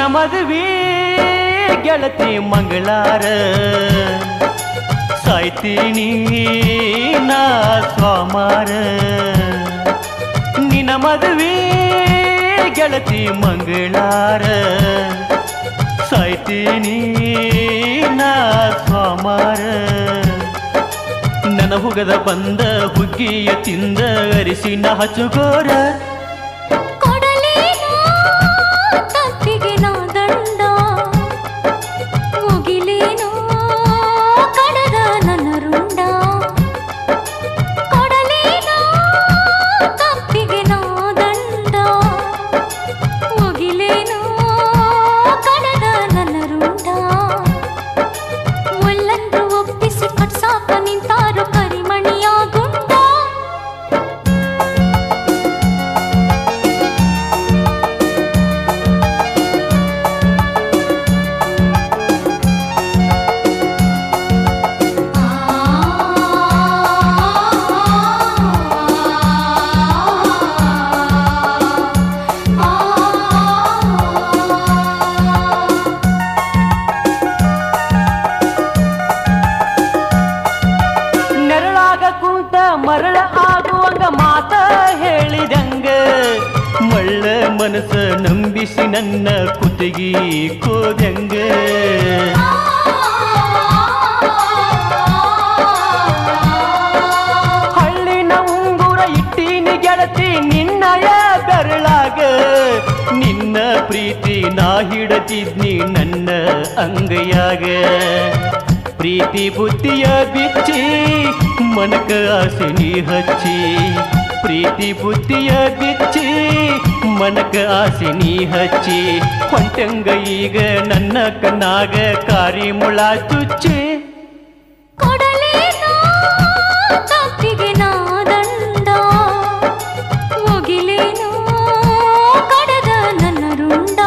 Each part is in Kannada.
ಮದುವೆ ಗೆಳತಿ ಮಂಗಳಾರ ಸಾಯ್ತೀನಿ ನಾ ಸ್ವಾಮಾರ ನಿನ ಮದುವೆ ಗೆಳತಿ ಮಂಗಳಾರ ಸಾಯ್ತೀನಿ ನಾ ಸ್ವಾಮಾರ ನನ್ನ ಹುಗದ ಬಂದ ಹುಗ್ಗಿಯ ತಿಂದ ಅರಿಸಿನ ಹಚ್ಚುಗೋರ ಕೊಡಲೇನೋ ತಪ್ಪಿಗೆ ನಾ ದಂಡ ಮುಗಿಲೇನೋ ಕಡದ ನನ್ನ ರುಂಡ ಕೊಡಲೇನೋ ತಪ್ಪಿಗೆ ನಾ ದಂಡ ಮುಗಿಲೇನೋ ಕಡದ ನನ್ನ ರುಂಡ ಒಲ್ಲಂದು ಒಪ್ಪಿಸಿ ಕಟ್ಸಾಕ ನಿಂತಾರು ಕರಿಮಣಿಯ ಗುಂಡ ನೆರಳಾಗ ಕುಂತ ಮರಳ ಆಗುವಂಗ ಮಾತ ಹೇಳಿದಂಗ ಮಳ್ಳ ಮನಸ್ಸ ನಂಬಿಸಿ ನನ್ನ ಕುತ್ತಿಗೆ ಕೋದಂಗ ಹಳ್ಳಿನ ಉಂಗುರ ಇಟ್ಟೀನಿ ಗೆಳತಿ ನಿನ್ನಯ ಬೆರಳಾಗ ನಿನ್ನ ಪ್ರೀತಿ ನಾ ಹಿಡತಿದ್ನಿ ನನ್ನ ಅಂಗೈಯಾಗ ಪ್ರೀತಿ ಬುದ್ಧಿಯ ಬಿಚ್ಚಿ ಮನಕ ಆಸೆ ನೀ ಹಚ್ಚಿ ಪ್ರೀತಿ ಬುದ್ಧಿಯ ಬಿಚ್ಚಿ ಮನಕ ಆಸೆ ನೀ ಹಚ್ಚಿ ಹೊಂಟಂಗ ಈಗ ನನ್ನ ಕಣ್ಣಾಗ ಕಾರಿ ಮುಳ ಚುಚ್ಚಿ ಕೊಡಲೇನೋ ತಪ್ಪಿಗೆ ನಾ ದಂಡ ಮುಗಿಲೇನೋ ಕಡದ ನನ್ನ ರುಂಡ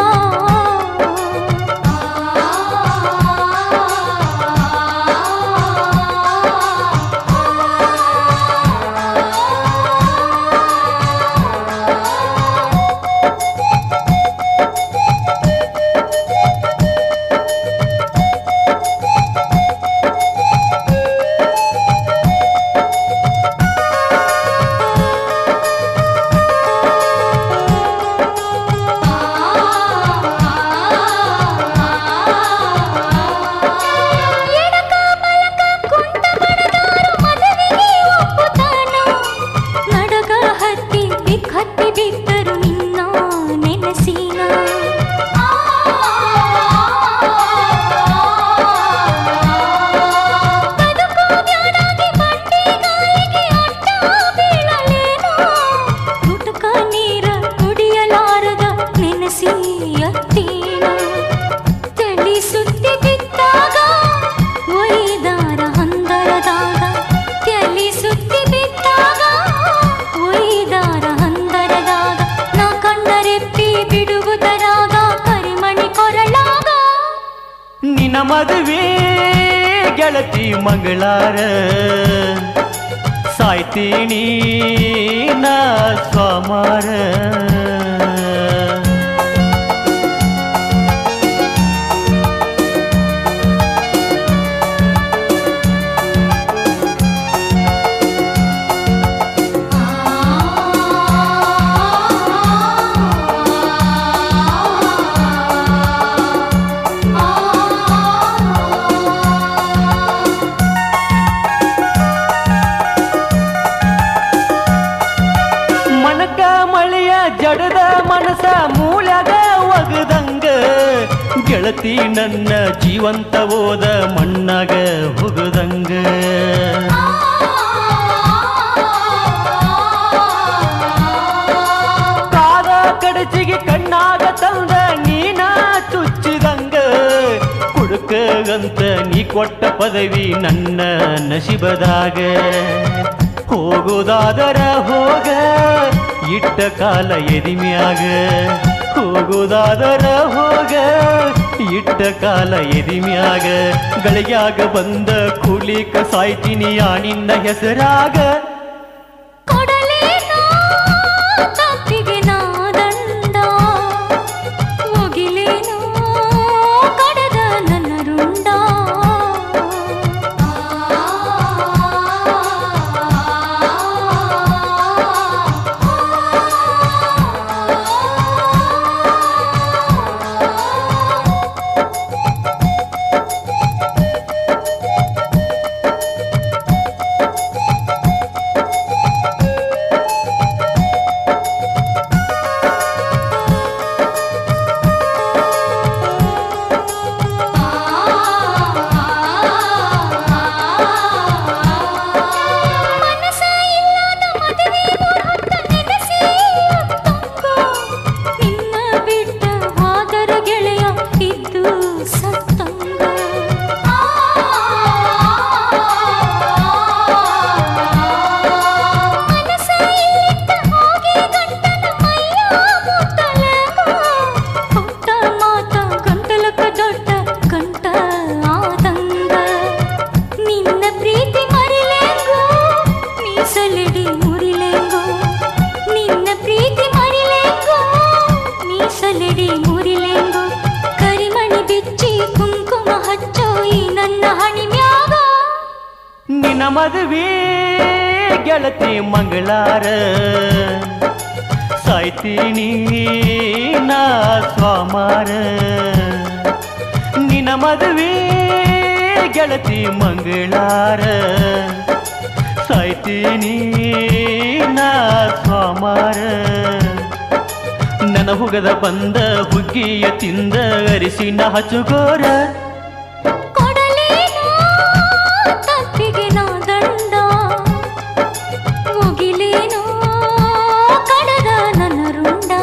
ಎಡಕ ಬಲಕ ಕುಂಟ ಬಡದಾರು ಮದುವೆಗೆ ಒಪ್ಪುತ್ತಾನೋ ನಡಗ ಹತ್ತಿ ಬಿಕ್ಕತ್ತಿ ಬಿದ್ದರು ನಿನ್ನ ನೆನಸಿನ ಬದುಕು ಬ್ಯಾಡಾಗಿ ಬಂಡಿಗಾಯಿಗೆ ಅಡ್ಡ ಬೀಳಲೇನೋ ಗುಟುಕ ನೀರ ಕುಡಿಯಲಾರದ ನೆನಸಿ ಅತ್ತೀನ ತಳಿ ಸುತ್ತಿ ಬಿದ್ದಾಗ ಒಯ್ದಾರ ಹಂದರದಾಗ ತಲಿ ಸುತ್ತಿ ಬಿದ್ದಾಗ ಒಯ್ದಾರ ಹಂದರದಾಗ ನಾ ಕಣ್ಣರೆಪ್ಪಿ ಬಿಡುವುದರಾಗ ಕರಿಮಣಿ ಕೊರಳಾಗ ನಿನ್ನ ಮದುವೆ ಗೆಳತಿ ಮಂಗಳಾರ ಸಾಯ್ತೀನಿ ನಾ ಸ್ವಾಮಾರ ಮನಕ ಮಳೆಯ ಜಡದ ಮನಸ ಮೂಲ್ಯಾಗ ಒಗದಂಗ ಗೆಳತಿ ನನ್ನ ಜೀವಂತ ಓದ ಮಣ್ಣಾಗ ಹೋಗದಂಗ ಕಾದ ಕಡಚಿಗೆ ಕಣ್ಣಾಗ ತಂದ ನೀನ ಚುಚ್ಚಿದಂಗ ಕುಡುಕಗಂತ ನೀ ಕೊಟ್ಟ ಪದವಿ ನನ್ನ ನಶಿಬದಾಗ ಹೋಗುದಾದರ ಹೋಗ ಇಟ್ಟ ಕಾಲ ಎದಿಮ್ಯಾಗ ಹೋಗುದಾದರ ಹೋಗ ಇಟ್ಟ ಕಾಲ ಎದಿಮ್ಯಾಗ ಗಳಿಗ್ಯಾಗ ಬಂದ ಕೂಲಿಕ ಸಾಯ್ತೀನಿ ನಿನ್ನ ಹೆಸರಾಗ ಕೊಡಲೇನೋ ತಪ್ಪಿಗೆ ನಾ ದಂಡ ಮುಗಿಲೇನೋ ಮದುವೆ ಗೆಳತಿ ಮಂಗಳಾರ ಸಾಯ್ತೀನಿ ನಾ ಸ್ವಾಮಾರ ನಿನ ಮದುವೆ ಗೆಳತಿ ಮಂಗಳಾರ ಸಾಯ್ತೀನಿ ನಾ ಸ್ವಾಮಾರ ನನ್ನ ಹುಗದ ಬಂದ ಹುಗ್ಗಿಯ ತಿಂದ ಅರಿಸಿನ ಹಚ್ಚುಗೋರ ಕೊಡಲೇನೋ ತಪ್ಪಿಗೆ ನಾ ದಂಡ ಮುಗಿಲೇನೋ ಕಡಗ ನನ್ನ ರುಂಡ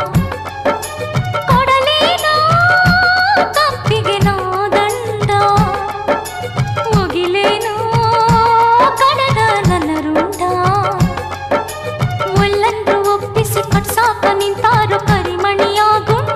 ಕೊಡಲೇನೋ ತಪ್ಪಿಗೆ ನಾ ದಂಡ ಮುಗಿಲೇನೋ ಕಡಗ ನನ್ನ ರುಂಡ ಮುಲ್ಲಂದು ಒಪ್ಪಿಸಿ ಕಟ್ಸಾಕ ನಿಂತಾರು ಕರಿಮಣಿಯ ಗುಂಡ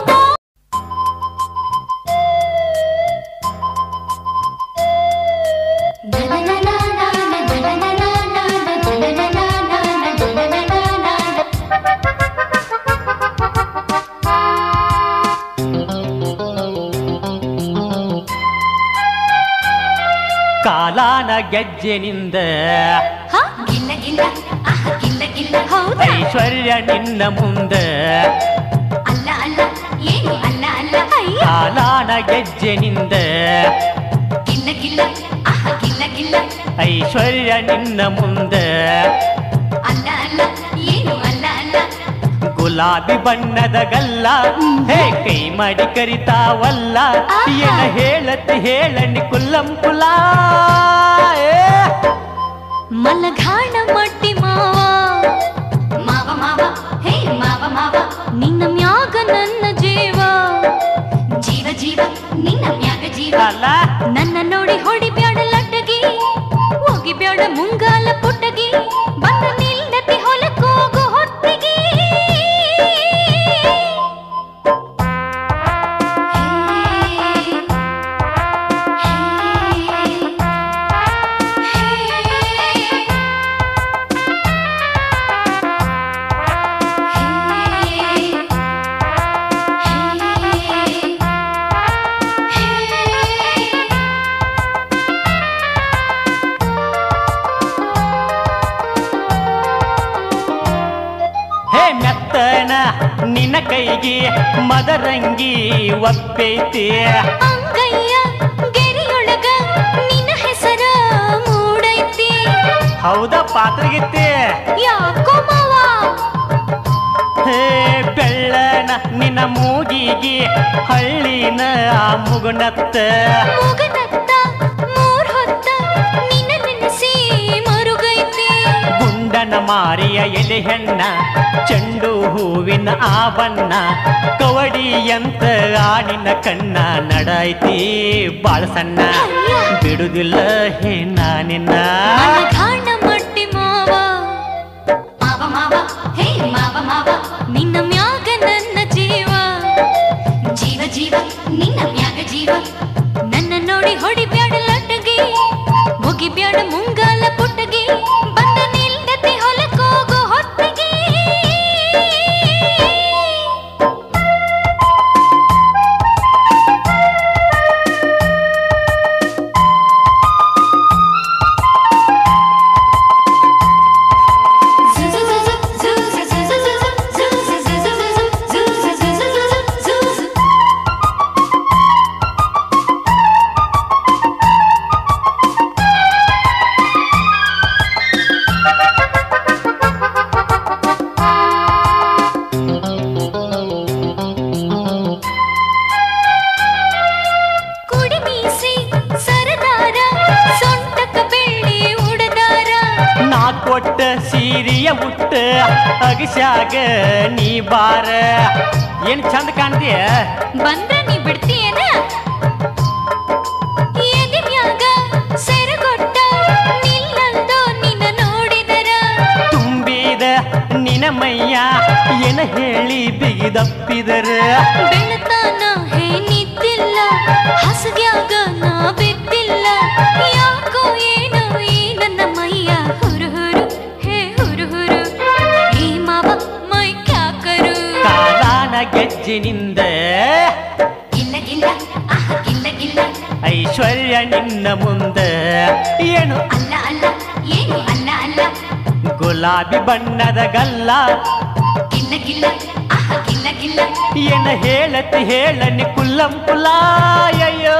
ಕಾಲಾನ ಗೆಜ್ಜೆನಿಂದ ಹೌದಾ ಐಶ್ವರ್ಯ ನಿನ್ನ ಮುಂದ ಅಲ್ಲ ಅಲ್ಲ ಏನು ಅಲ್ಲ ಅಲ್ಲ ಅಯ್ಯ ಕಾಲಾನ ಗೆಜ್ಜೆನಿಂದ ಗಿಲ್ಲ ಗಿಲ್ಲ ಆಹ ಗಿಲ್ಲ ಗಿಲ್ಲ ಐಶ್ವರ್ಯ ನಿನ್ನ ಮುಂದ ಅಲ್ಲ ಅಲ್ಲ ಏನು ಅಲ್ಲ ಅಲ್ಲ ಗುಲಾಬಿ ಬಣ್ಣದ ಗಲ್ಲ ಹೇ ಕೈ ಮಾಡಿ ಕರಿತಾವಲ್ಲ ಏನ ಹೇಳತಿ ಹೇಳನಿ ಕುಲ್ಲಂ ಕುಲ ಏ. ಮಲಘಾಣ ಮಟ್ಟಿ ಮಾವ ಮಾವ ಮಾವ ಹೇ ಮಾವ ಮಾವ ನಿನ್ನ ಮ್ಯಾಗ ನನ್ನ ಜೀವ ಜೀವ ಜೀವ ನಿನ್ನ ಮ್ಯಾಗ ಜೀವ ಅಲ್ಲ ನನ್ನ ನೋಡಿ ಹೊಡಿ ಬ್ಯಾಡ ಲಟ್ಟಗಿ ಹೋಗಿ ಬ್ಯಾಡ ಮುಂಗಾಲ ಪುಟ್ಟಗಿ ಬಂದ ನಿಲ್ಲತಿ ಹೊಲಕ್ಕೋಗು ಹೊತ್ತಿಗೆ ಹೇ ಮೆತ್ತನ ನಿನ್ನ ಕೈಗೆ ಮದರಂಗಿ ಒಪ್ಪೈತಿ ಅಂಗಯ್ಯ ಗೆರೆಯೊಳಗ ನಿನ್ನ ಹೆಸರ ಮೂಡೈತಿ ಹೌದ ಪಾತ್ರಗಿತ್ತಿ ಯಾಕೋ ಮಾವ ಹೇ ಬೆಳ್ಳನ ನಿನ್ನ ಮೂಗಿಗೆ ಹಳ್ಳಿನ ಆ ಮುಗುನತ್ತ ಮೂಗನತ್ತ ಮೂರ್ ಹೊತ್ತ ನಿನ್ನ ನೆನೆಸಿ ಮರುಗೈತಿ ಗುಂಡನ ಮಾರಿಯ ಎಲೆ ಹೆಣ್ಣ ಚೆಂಡು ಹೂವಿನ ಆವಣ್ಣ ಕವಡಿಯಂತ ಆಡಿನ ಕಣ್ಣ ನಡೈತಿ ಬಾಳ ಸಣ್ಣ ಬಿಡುದಿಲ್ಲ ಹೇ ನಾನಿನ್ನ ಮಲಘಾಣ ಮಟ್ಟಿ ಮಾವ ಮಾವ ಮಾವ ಹೇ ಮಾವ ಮಾವ ನಿನ್ನ ಮ್ಯಾಗ ನನ್ನ ಜೀವ ಜೀವ ಜೀವ ನಿನ್ನ ಮ್ಯಾಗ ಜೀವ ನನ್ನ ನೋಡಿ ಹೊಡಿ ಬ್ಯಾಡ ಲಟ್ಟಗಿ ಮುಗಿ ಬ್ಯಾಡ ಮುಂಗಾಲ ಪುಟ್ಟಗಿ ಬಂದ ನಿಲ್ದತಿ ಹೊಲಕ್ಕೋಗು ಹೊತ್ತಿಗೆ ಕುಡಿ ಮೀಸಿ ಸರದಾರ ಸೊಂಟಕ ಬೆಳ್ಳಿ ಉಡದಾರ ನಾ ಕೊಟ್ಟ ಸೀರೆಯ ಉಟ್ಟ ಅಗಸ್ಯಾಗ ನೀ ಬಾರ ಏನ್ ಚಂದ ಕಾಣ್ತೀಯ ಬಂದ್ರ ನೀ ಬಿಡ್ತೀಯನ ಎದೆ ಮ್ಯಾಗ ಸೆರಗೊಟ್ಟ ನಿಲ್ಲಂದು ನಿನ್ನ ನೋಡಿದರ ತುಂಬಿದ ನಿನ ಮೈಯ ಏನ ಹೇಳಿ ಬಿಗಿದಪ್ಪಿದರ ಬೆಳತಾನ ಹೇ ನಿದ್ದಿಲ್ಲ ಹಸಗ್ಯಾಗ ನಾ ಬಿದ್ದಿಲ್ಲ ಯಾಕೋ ಏನೋ ಈ ನನ್ನ ಮೈಯ ಹುರು ಹುರು ಹೇ ಹುರು ಹುರು ಈ ಮಾವ ಮೈ ಕ್ಯಾಕರು ಕಾಲಾನ ಗೆಜ್ಜಿನಿಂದ ಇಲ್ಲ ಇಲ್ಲ ಆಹ ಇಲ್ಲ ಇಲ್ಲ ಐಶ್ವರ್ಯ ನಿನ್ನ ಮುಂದ ಏನು ಅಲ್ಲ ಅಲ್ಲ ಏನು ಅಲ್ಲ ಅಲ್ಲ ಗುಲಾಬಿ ಬಣ್ಣದ ಗಲ್ಲ ಗಿಲ್ಲ ಗಿಲ್ಲ ಆಹ ಗಿಲ್ಲ ಗಿಲ್ಲ ಏನ ಹೇಳತಿ ಹೇಳನಿ ಕುಲ್ಲಂ ಕುಲ ಅಯ್ಯೋ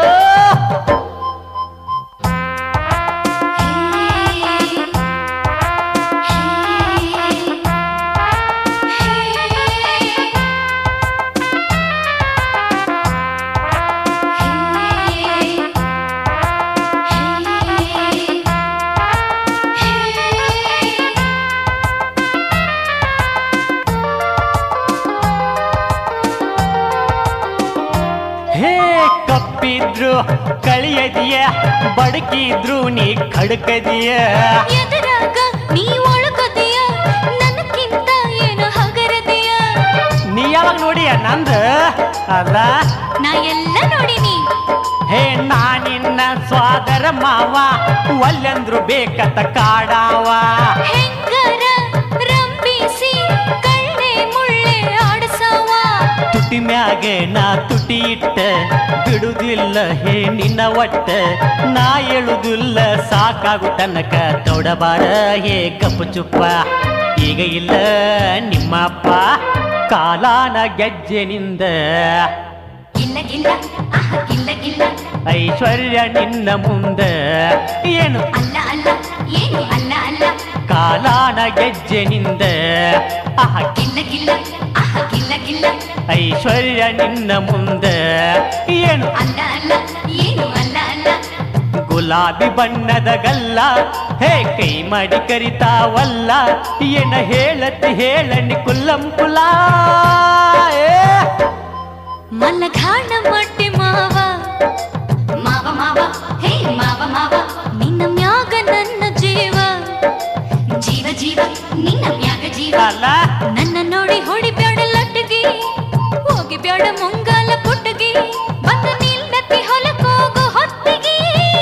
ಹೇ ಕಪ್ಪಿದ್ರು ಕಳಿಯದಿಯ ಬಡಕಿದ್ರು ನೀ ಖಡ್ಕದಿಯ ಎದುರಾಗ ನೀ ಒಳಗದಿಯ ನನಕ್ಕಿಂತ ಏನು ಹಗರದಿಯ ನೀ ಯಾವಾಗ ನೋಡಿಯ ನಂದ ಅಲ್ಲ ನಾ ಎಲ್ಲ ನೋಡಿನಿ ಹೇ ನಾನಿನ್ನ ಸ್ವಾದರ ಮಾವ ಒಲ್ಲೆಂದ್ರು ಬೇಕತ್ತ ಕಾಡಾವ ಹೆಂಗರ ರಂಬಿಸಿ ಕಳ್ಳೆ ಮುಳ್ಳೆ ಆಡಸವ ತುಟಿ ಮ್ಯಾಗ ನಾ ತುಟಿ ಇಟ್ಟ ಬಿಡುದಿಲ್ಲ ಹೇ ನಿನ್ನ ಒಟ್ಟ ನಾ ಹೇಳುದಿಲ್ಲ ಸಾಕಾಗು ತನಕ ತೊಡಬಾರ ಹೇ ಕಪ್ಪು ಚುಪ್ಪ ಈಗ ಇಲ್ಲ ನಿಮ್ಮಪ್ಪ ಕಾಲಾನ ಗೆಜ್ಜೆನಿಂದ ಗಿಲ್ಲ ಗಿಲ್ಲ ಆಹ ಗಿಲ್ಲ ಗಿಲ್ಲ ಐಶ್ವರ್ಯ ನಿನ್ನ ಮುಂದ ಏನು ಅಲ್ಲ ಅಲ್ಲ ಏನು ಅಲ್ಲ ಅಲ್ಲ ಕಾಲಾನ ಗೆಜ್ಜೆನಿಂದ ಆಹ ಗಿಲ್ಲ ಗಿಲ್ಲ ಆಹ ಗಿಲ್ಲ ಗಿಲ್ಲ ಐಶ್ವರ್ಯ ನಿನ್ನ ಮುಂದ ಏನು ಅಲ್ಲ ಅಲ್ಲ ಏನು ಅಲ್ಲ ಅಲ್ಲ ಗುಲಾಬಿ ಬಣ್ಣದ ಗಲ್ಲ ಹೇ ಕೈ ಮಾಡಿ ಕರಿತಾವಲ್ಲ ಏನ ಹೇಳತಿ ಹೇಳನಿ ಕುಲ್ಲಂ ಕುಲ ಏ. ಮಲ್ಲಘಾಣ ಮಟ್ಟಿ ಮಾವ ಮಾವ ಮಾವ ಹೇ ಮಾವ ಮಾವ ನಿನ್ನ ಮ್ಯಾಗ ನನ್ನ ಜೀವ ಜೀವ ಜೀವ ನಿನ್ನ ಮ್ಯಾಗ ಜೀವ ಅಲ್ಲ ನನ್ನ ನೋಡಿ ಹೊಡಿ ಬ್ಯಾಡ ಲಟ್ಟಗಿ ಹೋಗಿ ಬ್ಯಾಡ ಮುಂಗಾಲ ಪುಟ್ಟಗಿ ಬಂದ ನಿಲ್ಲತಿ ಹೊಲಕೋಗು ಹೊತ್ತಿಗೆ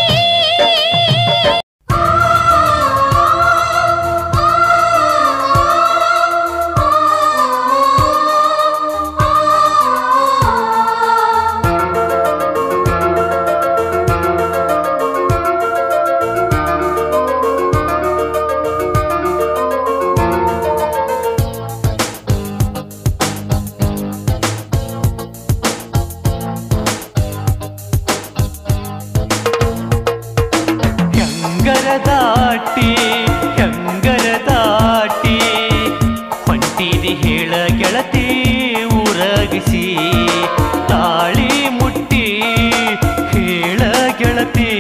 ಹೆಂಗರ ದಾಟಿ ಹೆಂಗರ ದಾಟಿ ಹೊಂಟಿದಿ ಹೇಳ ಗೆಳತಿ ಊರಗಿಸಿ ತಾಳಿ ಮುಟ್ಟಿ ಹೇಳ ಗೆಳತಿ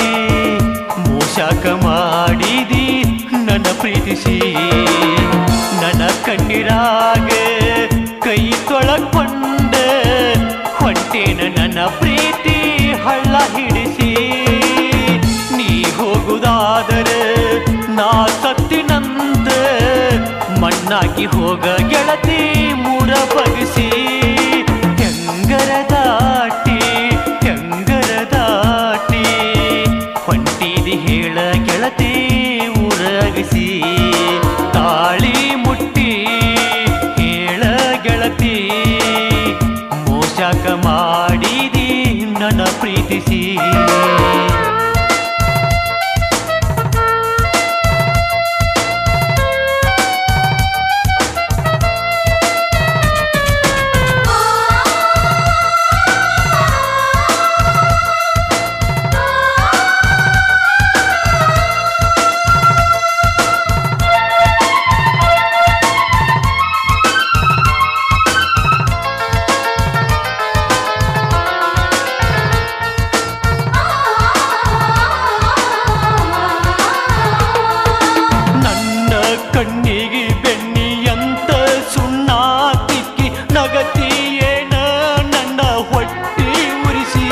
ಮೋಸಕ ಮಾಡಿದಿ ನನ್ನ ಪ್ರೀತಿಸಿ ನನ್ನ ಕಣ್ಣೀರಾಗ ಕೈ ತೊಳಕೊಂಡ ಹೊಂಟೇನ ನನ್ನ ಪ್ರೀತಿ ಹಳ್ಳ ಹಿಡಿಸಿ ನೀ ಹೋಗುದಾದರೆ ನಾ ಸತ್ತಿನಂದ ಮಣ್ಣಾಗಿ ಹೋಗ ಗೆಳತಿ ಮೂಡ ಬಗಸಿ ಹೆಂಗರ ದಾಟಿ ಹೆಂಗರ ದಾಟಿ ಹೊಂಟಿದಿ ಹೇಳ ಗೆಳತಿ ಊರಗಿಸಿ ತಾಳಿ ಮುಟ್ಟಿ ಹೇಳ ಗೆಳತಿ ಮೋಸಕ ಮಾಡಿದಿ ನನ್ನ ಪ್ರೀತಿಸಿ ನನ್ನ ಕಣ್ಣಿಗೆ ಬೆನ್ನಿಯಂತ ಸುಣ್ಣ ತಿಕ್ಕಿ ನಗತಿಯೇನ ನನ್ನ ಹೊಟ್ಟಿ ಉರಿಸಿ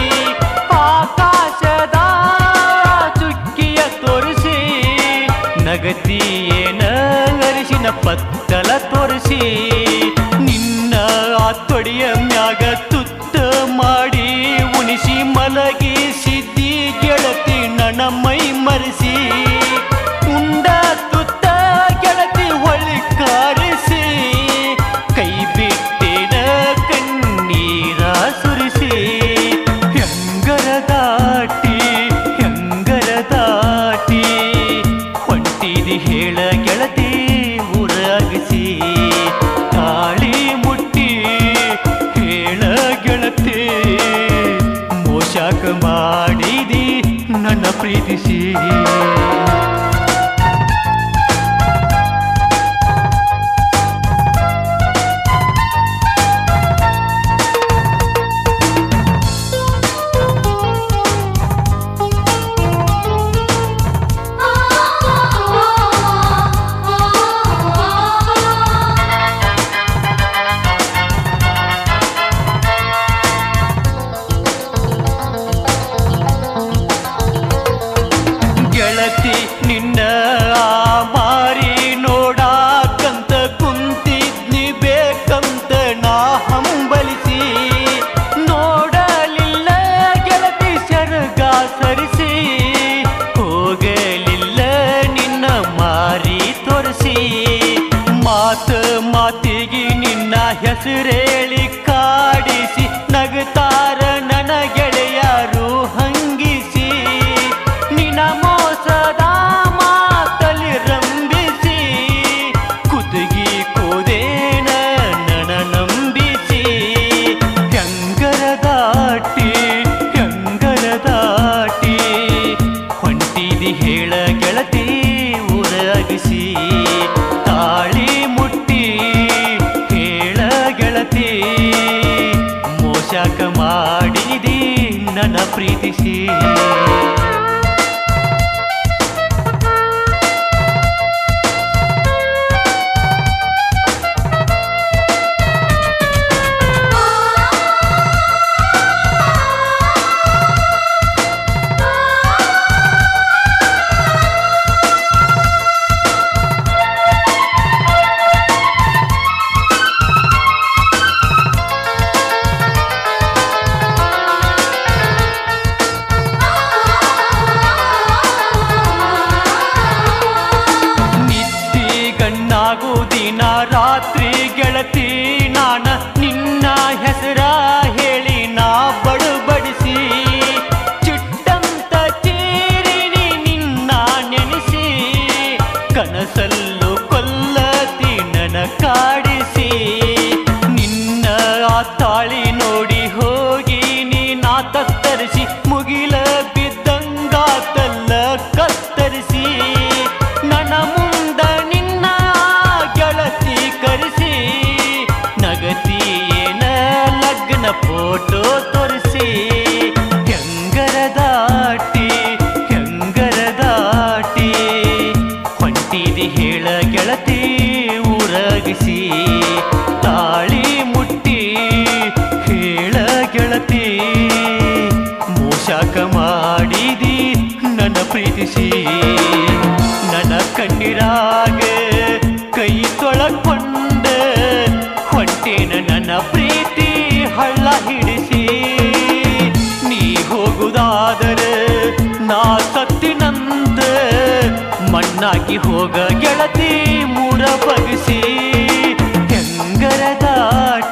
ಆಕಾಶದ ಚುಕ್ಕಿಯ ತೋರಿಸಿ ನಗತಿಯೇನ ಅರಿಶಿನ ಪತ್ತಲ ತೋರಿಸಿ ನಿನ್ನ ಆ ತೊಡಿಯ ಮ್ಯಾಗ ತುತ್ತ ಮಾಡಿ ಉಣಿಸಿ ಮಲಗಿಸಿದ್ದಿ ಗೆಳತಿ ನನ್ನ ಮೈ ಮರೆಸಿ ಉಂಡ ತುತ್ತ ಗೆಳತಿ ಹೊಳಿ ಕಾರಿಸಿ ಕೈ ಬಿಟ್ಟಿನ ಕಣ್ಣೀರ ಸುರಿಸಿ ಹೆಂಗರ ದಾಟಿ ಹೆಂಗರ ದಾಟಿ ಪ್ರೀತಿಸಿ ಗೆಳತಿ ನಿನ್ನ ಆ ಮಾರಿ ನೋಡಾಕಂತ ಕುಂತಿದ್ನಿ ಬೇಕಂತ ನಾ ಹಂಬಲಿಸಿ ನೋಡಲಿಲ್ಲ ಗೆಳತಿ ಸೆರಗ ಸರಿಸಿ ಹೋಗಲಿಲ್ಲ ನಿನ್ನ ಮಾರಿ ತೋರಿಸಿ ಮಾತ ಮಾತಿಗೆ ನಿನ್ನ ಹೆಸರೇಳಿ ಕಾಡಿಸಿ ನಗತಾರ ನನ್ನ ಗೆಳೆಯರು ಹಂಗಿಸಿ ನಿನ್ನ ಮೋಸದ ಮಾತಲಿ ರಂಬಿಸಿ ಕುದುಗಿ ಕೋದೇನ ನನ ನಂಬಿಸಿ ಹೆಂಗರ ದಾಟಿ ಹೆಂಗರ ದಾಟಿ ಹೊಂಟಿದಿ ಹೇಳ ಗೆಳತಿ ಊರಗಿಸಿ ತಾಳಿ ಮುಟ್ಟಿ ಹೇಳ ಗೆಳತಿ ಮೋಸಕ ಮಾಡಿದಿ ನನ್ನ ಪ್ರೀತಿಸಿ ನಿತ್ತಿ ಗಣ್ಣಾಗು ದಿನ ರಾತ್ರಿ ಗೆಳತಿ ನಾನ ನಿನ್ನ ಹೆಸರ ಹೇಳಿ ನಾ ಬಡುಬಡಿಸಿ ಚಿಟ್ಟಂತ ಚೀರಿನಿ ನಿನ್ನ ನೆನೆಸಿ ಕನಸಲ್ಲೂ ಕೊಲ್ಲತಿ ನನ ಕಾಡಿಸಿ ನಿನ್ನ ಆ ತಾಳಿ ನೋಡಿ ಹೋಗಿ ನೀ ನಾ ತತ್ತರಿಸಿ ಮುಗಿಲ ಬಿದ್ದಂಗಾತಲ್ಲ ಕತ್ತರಿಸಿ ನನ್ನ ಮುಂದ ನಿನ್ನ ಗೆಳತಿ ಕರೆಸಿ ನಗತಿ ಏನ ಲಗ್ನ ಫೋಟೋ ತೋರಿಸಿ ಹೆಂಗರ ದಾಟಿ ಹೆಂಗರ ದಾಟಿ ಹೊಂಟಿದಿ ಹೇಳ ಗೆಳತಿ ಊರಗಿಸಿ ತಾಳಿ ಮುಟ್ಟಿ ಹೇಳ ಗೆಳತಿ ಮೋಸಕ ಮಾಡಿದಿ ನನ್ನ ಪ್ರೀತಿಸಿ ನನ್ನ ಕಣ್ಣೀರಾಗ ಕೈ ತೊಳಕೊಂಡ ಹೊಂಟೇನ ನನ್ನ ಪ್ರೀತಿ ಹಳ್ಳ ಹಿಡಿಸಿ ನೀ ಹೋಗುದಾದರೆ ನಾ ಸತ್ತಿನಂದ ಮಣ್ಣಾಗಿ ಹೋಗ ಗೆಳತಿ ಮೂರ ಬಗಿಸಿ ಹೆಂಗರ ದಾಟಿ